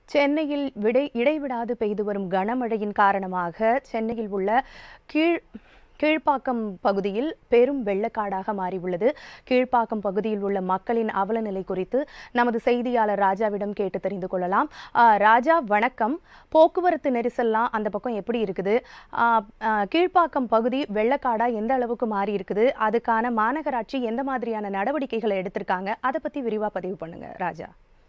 சென்னையில் விடை இடைவிடாது பெய்து வரும் கனமழையின் காரணமாக சென்னையில் உள்ள கீழ் கீழ்ப்பாக்கம் பகுதியில் பெரும் வெள்ளக்காடாக மாறியுள்ளது கீழ்ப்பாக்கம் பகுதியில் உள்ள மக்களின் அவல நிலை குறித்து நமது செய்தியாளர் ராஜாவிடம் கேட்டு தெரிந்து கொள்ளலாம் ஆ, ராஜா வணக்கம் போக்குவரத்து நெரிசல்லாம் அந்த பக்கம் எப்படி இருக்குது ஆ, ஆ, கீழ்ப்பாக்கம் பகுதி வெள்ளக்காடா எந்த அளவுக்கு மாறி இருக்குது அதுக்கான மாநகராட்சி எந்த மாதிரியான நடவடிக்கைகளை எடுத்திருக்காங்க அதை பத்தி விரிவா பதிவு பண்ணுங்க ராஜா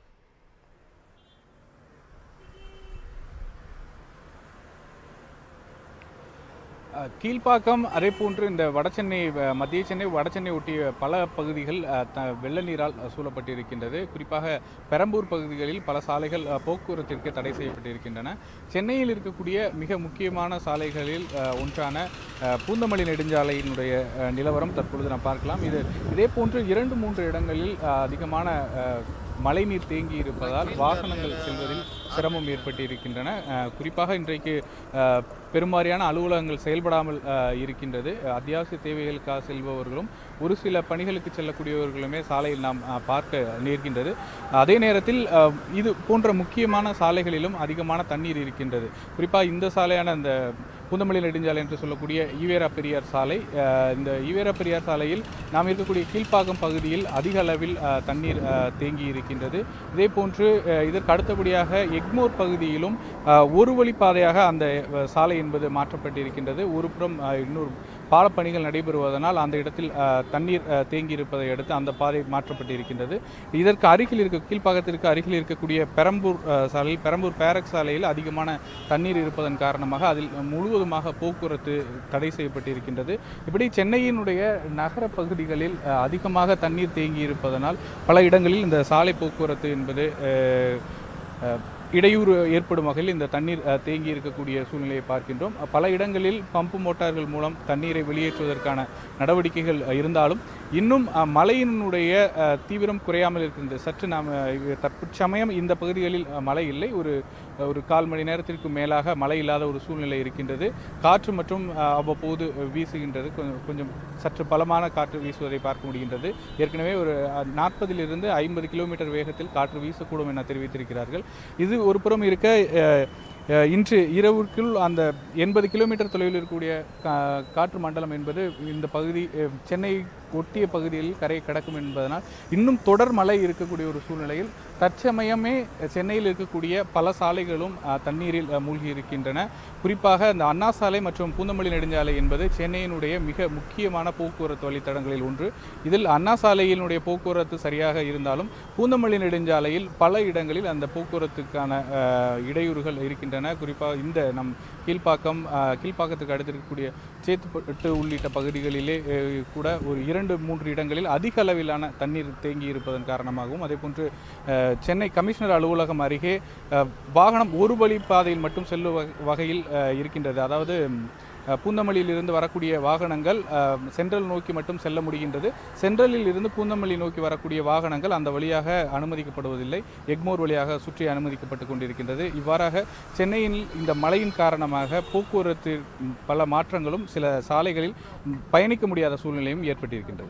அஹ், கீழ்ப்பாக்கம் அதே போன்று இந்த வடசென்னை அஹ், மத்திய சென்னை வடசென்னை ஒட்டிய பல பகுதிகள் அஹ், த வெள்ள நீரால் அஹ், சூழப்பட்டிருக்கின்றது குறிப்பாக பெரம்பூர் பகுதிகளில் பல சாலைகள் அஹ், போக்குவரத்திற்கு தடை செய்யப்பட்டிருக்கின்றன சென்னையில் இருக்கக்கூடிய மிக முக்கியமான சாலைகளில் அஹ், ஒன்றான அஹ், பூந்தமல்லி நெடுஞ்சாலையினுடைய அஹ், நிலவரம் தற்பொழுது நாம் பார்க்கலாம் இது இதே போன்று இரண்டு மூன்று இடங்களில் அஹ், அதிகமான அஹ், மழைநீர் தேங்கி இருப்பதால் வாகனங்கள் செல்வதில் சிரமம் ஏற்பட்டிருக்கின்றன அஹ், குறிப்பாக இன்றைக்கு அஹ், பெரும்பாரியான அலுவலகங்கள் செயல்படாமல் அஹ், இருக்கின்றது அத்தியாவசிய தேவைகளுக்காக செல்பவர்களும் ஒரு சில பணிகளுக்கு செல்லக்கூடியவர்களுமே சாலையில் நாம் அஹ், பார்க்க நேர்கின்றது அதே நேரத்தில் அஹ், இது போன்ற முக்கியமான சாலைகளிலும் அதிகமான தண்ணீர் இருக்கின்றது குறிப்பாக இந்த சாலையான இந்த பூந்தமல்லி நெடுஞ்சாலை என்று சொல்லக்கூடிய ஈவேரா பெரியார் சாலை அஹ், இந்த ஈவேரா பெரியார் சாலையில் நாம் இருக்கக்கூடிய கீழ்ப்பாக்கம் பகுதியில் அதிக அளவில் அஹ், தண்ணீர் அஹ், தேங்கி இருக்கின்றது இதே போன்று அஹ், இதற்கு அடுத்தபடியாக எக்மோர் பகுதியிலும் அஹ், ஒரு வழிப்பாதையாக அந்த அஹ், சாலை என்பது மாற்றப்பட்டிருக்கின்றது ஒரு புறம் அஹ், இன்னொரு பாலப்பணிகள் நடைபெறுவதனால் அந்த இடத்தில் அஹ், தண்ணீர் அஹ், தேங்கி இருப்பதை அடுத்து அந்த பாதை மாற்றப்பட்டிருக்கின்றது இதற்கு அருகில் இருக்க கீழ்ப்பாக்கத்திற்கு அருகில் இருக்கக்கூடிய பெரம்பூர் அஹ், சாலையில் பெரம்பூர் பேரக் சாலையில் அதிகமான தண்ணீர் இருப்பதன் காரணமாக அதில் முழுவதுமாக போக்குவரத்து தடை செய்யப்பட்டிருக்கின்றது இப்படி சென்னையினுடைய நகர பகுதிகளில் அஹ், அதிகமாக தண்ணீர் தேங்கி இருப்பதனால் பல இடங்களில் இந்த சாலை போக்குவரத்து என்பது அஹ், அஹ், இடையூறு ஏற்படும் வகையில் இந்த தண்ணீர் அஹ், தேங்கி இருக்கக்கூடிய சூழ்நிலையை பார்க்கின்றோம் அஹ், பல இடங்களில் பம்பு மோட்டார்கள் மூலம் தண்ணீரை வெளியேற்றுவதற்கான நடவடிக்கைகள் அஹ், இருந்தாலும் இன்னும் அஹ், மழையினுடைய அஹ், தீவிரம் குறையாமல் இருக்கின்றது சற்று நாம் அஹ், தற்சமயம் இந்த பகுதிகளில் அஹ், மழை இல்லை ஒரு ஒரு கால் மணி நேரத்திற்கு மேலாக மழை இல்லாத ஒரு சூழ்நிலை இருக்கின்றது காற்று மற்றும் அஹ், அவ்வப்போது வீசுகின்றது கொஞ்சம் கொஞ்சம் சற்று பலமான காற்று வீசுவதை பார்க்க முடிகின்றது ஏற்கனவே ஒரு நாற்பதிலிருந்து ஐம்பது கிலோமீட்டர் வேகத்தில் காற்று வீசக்கூடும் என தெரிவித்திருக்கிறார்கள் இது ஒரு புறம் இருக்க அஹ், அஹ், இன்று இரவுக்குள் அந்த எண்பது கிலோமீட்டர் தொலைவில் இருக்கக்கூடிய கா- காற்று மண்டலம் என்பது இந்த பகுதி அஹ், சென்னை ஒட்டிய பகுதிகளில் கரையை கடக்கும் என்பதனால் இன்னும் தொடர் மழை இருக்கக்கூடிய ஒரு சூழ்நிலையில் தற்சமயமே சென்னையில் இருக்கக்கூடிய பல சாலைகளும் அஹ், தண்ணீரில் அஹ், மூழ்கி இருக்கின்றன குறிப்பாக இந்த அண்ணா சாலை மற்றும் பூந்தமல்லி நெடுஞ்சாலை என்பது சென்னையினுடைய மிக முக்கியமான போக்குவரத்து வழித்தடங்களில் ஒன்று இதில் அண்ணா சாலையினுடைய போக்குவரத்து சரியாக இருந்தாலும் பூந்தமல்லி நெடுஞ்சாலையில் பல இடங்களில் அந்த போக்குவரத்துக்கான அஹ், இடையூறுகள் இருக்கின்றன குறிப்பாக இந்த நம் கீழ்ப்பாக்கம் அஹ், கீழ்ப்பாக்கத்துக்கு அடுத்து இருக்கக்கூடிய சேத்துப்பட்டு உள்ளிட்ட பகுதிகளிலே அஹ், கூட ஒரு இரண்டு மூன்று இடங்களில் அதிக அளவிலான தண்ணீர் தேங்கி இருப்பதன் காரணமாகவும் அதே போன்று அஹ், சென்னை கமிஷனர் அலுவலகம் அருகே அஹ், வாகனம் ஒரு வழி பாதையில் மட்டும் செல்லும் வக- வகையில் அஹ், இருக்கின்றது அதாவது ம், அஹ், பூந்தமல்லியில் இருந்து வரக்கூடிய வாகனங்கள் அஹ், சென்ட்ரல் நோக்கி மட்டும் செல்ல முடிகின்றது சென்ட்ரலில் இருந்து பூந்தமல்லி நோக்கி வரக்கூடிய வாகனங்கள் அந்த வழியாக அனுமதிக்கப்படுவதில்லை எக்மோர் வழியாக சுற்றி அனுமதிக்கப்பட்டு கொண்டிருக்கின்றது இவ்வாறாக சென்னையில் இந்த மழையின் காரணமாக போக்குவரத்து ம், பல மாற்றங்களும் சில சாலைகளில் ம், பயணிக்க முடியாத சூழ்நிலையும் ஏற்பட்டிருக்கின்றது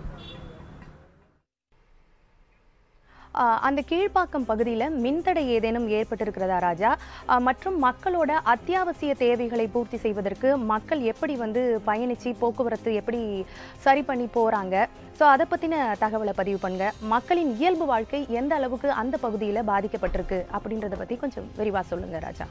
ஆஹ் அந்த கீழ்ப்பாக்கம் பகுதியில் மின்தடை ஏதேனும் ஏற்பட்டிருக்கிறதா ராஜா ஆஹ் மற்றும் மக்களோட அத்தியாவசிய தேவைகளை பூர்த்தி செய்வதற்கு மக்கள் எப்படி வந்து பயணிச்சு போக்குவரத்து எப்படி சரி பண்ணி போறாங்க ஸோ அதை பத்தின தகவலை பதிவு பண்ணுங்க மக்களின் இயல்பு வாழ்க்கை எந்த அளவுக்கு அந்த பகுதியில் பாதிக்கப்பட்டிருக்கு அப்படின்றத பத்தி கொஞ்சம் விரிவா சொல்லுங்க ராஜா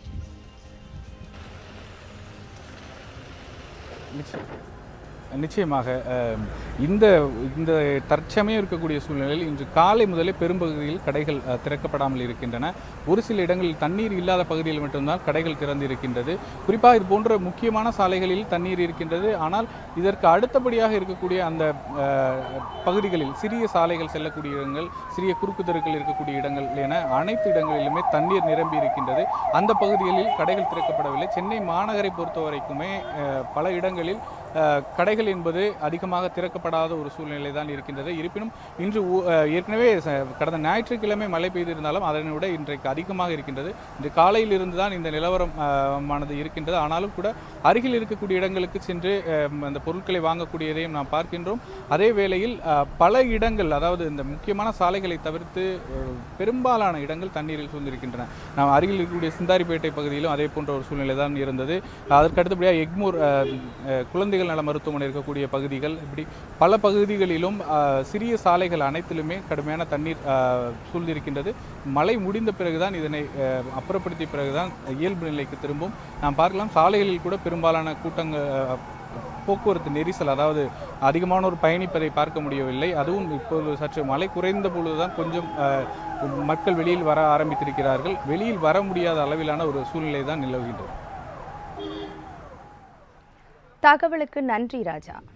நிச்சயம் நிச்சயமாக அஹ், இந்த இந்த தற்சமயம் இருக்கக்கூடிய சூழ்நிலையில் இன்று காலை முதலே பெரும்பகுதியில் கடைகள் அஹ், திறக்கப்படாமல் இருக்கின்றன ஒரு சில இடங்களில் தண்ணீர் இல்லாத பகுதியில் மட்டும்தான் கடைகள் திறந்து இருக்கின்றது குறிப்பாக இது போன்ற முக்கியமான சாலைகளில் தண்ணீர் இருக்கின்றது ஆனால் இதற்கு அடுத்தபடியாக இருக்கக்கூடிய அந்த அஹ், பகுதிகளில் சிறிய சாலைகள் செல்லக்கூடிய இடங்கள் சிறிய குறுக்கு தெருக்கள் இருக்கக்கூடிய இடங்கள் என அனைத்து இடங்களிலுமே தண்ணீர் நிரம்பி இருக்கின்றது அந்த பகுதிகளில் கடைகள் திறக்கப்படவில்லை சென்னை மாநகரை பொறுத்த வரைக்குமே அஹ், பல இடங்களில் அஹ், கடைகள் என்பது அதிகமாக திறக்கப்படாத ஒரு சூழ்நிலை தான் இருக்கின்றது இருப்பினும் இன்று ஊ- அஹ், ஏற்கனவே ச- கடந்த ஞாயிற்றுக்கிழமை மழை பெய்திருந்தாலும் அதனை விட இன்றைக்கு அதிகமாக இருக்கின்றது இன்று காலையில் இருந்து தான் இந்த நிலவரம் அஹ், மானது இருக்கின்றது ஆனாலும் கூட அருகில் இருக்கக்கூடிய இடங்களுக்கு சென்று அஹ், அந்த பொருட்களை வாங்கக்கூடியதையும் நாம் பார்க்கின்றோம் அதே வேளையில் அஹ், பல இடங்கள் அதாவது இந்த முக்கியமான சாலைகளை தவிர்த்து அஹ், பெரும்பாலான இடங்கள் தண்ணீரில் சூழ்ந்திருக்கின்றன நாம் அருகில் இருக்கக்கூடிய சிந்தாரிப்பேட்டை பகுதியிலும் அதே போன்ற ஒரு சூழ்நிலை தான் இருந்தது அதற்கு அடுத்தபடியாக எக்மூர் அஹ், அஹ், குழந்தைகள் நல மருத்துவமனை இருக்கக்கூடிய பகுதிகள் இப்படி பல பகுதிகளிலும் அஹ், சிறிய சாலைகள் அனைத்திலுமே கடுமையான தண்ணீர் அஹ், சூழ்ந்திருக்கின்றது மழை முடிந்த பிறகுதான் இதனை அஹ், அப்புறப்படுத்திய பிறகுதான் இயல்பு நிலைக்கு திரும்பும் நாம் பார்க்கலாம் சாலைகளில் கூட பெரும்பாலான கூட்டங்கள் அஹ், போக்குவரத்து நெரிசல் அதாவது அதிகமானோர் பயணிப்பதை பார்க்க முடியவில்லை அதுவும் இப்போது சற்று மழை குறைந்த பொழுதுதான் கொஞ்சம் அஹ், மக்கள் வெளியில் வர ஆரம்பித்திருக்கிறார்கள் வெளியில் வர முடியாத அளவிலான ஒரு சூழ்நிலை தான் நிலவுகின்றது தகவலுக்கு நன்றி ராஜா